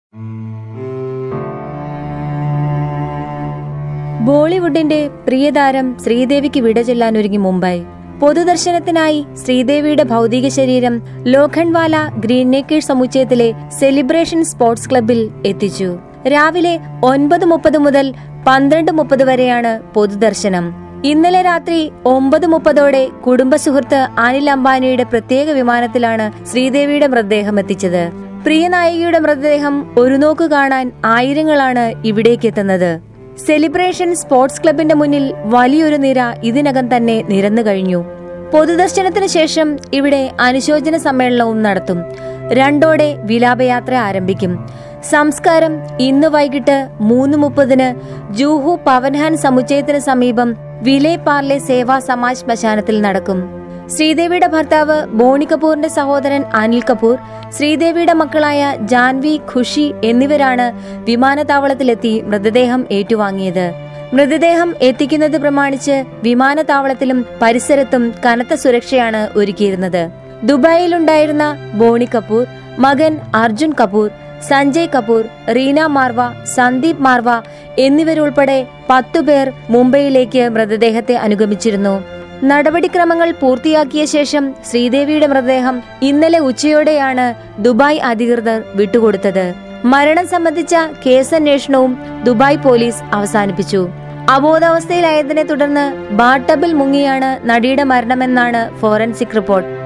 ബോളിവുഡിന്റെ പ്രിയതാരം ശ്രീദേവിക്ക് വിട ചെല്ലാനൊരുങ്ങി മുംബൈ പൊതുദർശനത്തിനായി ശ്രീദേവിയുടെ ഭൗതിക ശരീരം ലോഖണ്ഡ്വാല ഗ്രീൻ നേക്കേഴ്സ് സമുച്ചയത്തിലെ സെലിബ്രേഷൻ സ്പോർട്സ് ക്ലബിൽ എത്തിച്ചു രാവിലെ ഒൻപത് മുപ്പത് മുതൽ പന്ത്രണ്ട് മുപ്പത് വരെയാണ് പൊതുദർശനം ഇന്നലെ രാത്രി ഒമ്പത് മുപ്പതോടെ കുടുംബ സുഹൃത്ത് അനിൽ അംബാനിയുടെ പ്രത്യേക വിമാനത്തിലാണ് ശ്രീദേവിയുടെ മൃതദേഹം എത്തിച്ചത് പ്രിയ നായികയുടെ മൃതദേഹം ഒരു നോക്ക് കാണാൻ ആയിരങ്ങളാണ് ഇവിടേക്ക് എത്തുന്നത് സെലിബ്രേഷൻ സ്പോർട്സ് ക്ലബിന്റെ മുന്നിൽ വലിയൊരു നിര ഇതിനകം തന്നെ നിരന്നു കഴിഞ്ഞു പൊതുദർശനത്തിന് ശേഷം ഇവിടെ അനുശോചന സമ്മേളനവും നടത്തും രണ്ടോടെ വിലാപയാത്ര ആരംഭിക്കും സംസ്കാരം ഇന്ന് വൈകിട്ട് മൂന്ന് മുപ്പതിന് ജൂഹു പവൻഹാൻ സമുച്ചയത്തിന് സമീപം വിലേ പാർലെ സേവാ സമാജ് ശ്മശാനത്തിൽ നടക്കും ശ്രീദേവിയുടെ ഭർത്താവ് ബോണി കപൂറിന്റെ സഹോദരൻ അനിൽ കപൂർ ശ്രീദേവിയുടെ മക്കളായ ജാൻവി ഖുഷി എന്നിവരാണ് വിമാനത്താവളത്തിലെത്തി മൃതദേഹം ഏറ്റുവാങ്ങിയത് മൃതദേഹം എത്തിക്കുന്നത് പ്രമാണിച്ച് വിമാനത്താവളത്തിലും പരിസരത്തും കനത്ത സുരക്ഷയാണ് ഒരുക്കിയിരുന്നത് ദുബായിലുണ്ടായിരുന്ന ബോണി കപൂർ മകൻ അർജുൻ കപൂർ സഞ്ജയ് കപൂർ റീന മാർവ സന്ദീപ് മാർവ എന്നിവരുൾപ്പെടെ പത്തുപേർ മുംബൈയിലേക്ക് മൃതദേഹത്തെ അനുഗമിച്ചിരുന്നു നടപടിക്രമങ്ങൾ പൂർത്തിയാക്കിയ ശേഷം ശ്രീദേവിയുടെ മൃതദേഹം ഇന്നലെ ഉച്ചയോടെയാണ് ദുബായ് അധികൃതർ വിട്ടുകൊടുത്തത് മരണം സംബന്ധിച്ച കേസന്വേഷണവും ദുബായ് പോലീസ് അവസാനിപ്പിച്ചു അബോധാവസ്ഥയിലായതിനെ തുടർന്ന് ബാട്ടബിൽ മുങ്ങിയാണ് നടിയുടെ മരണമെന്നാണ് ഫോറൻസിക് റിപ്പോർട്ട്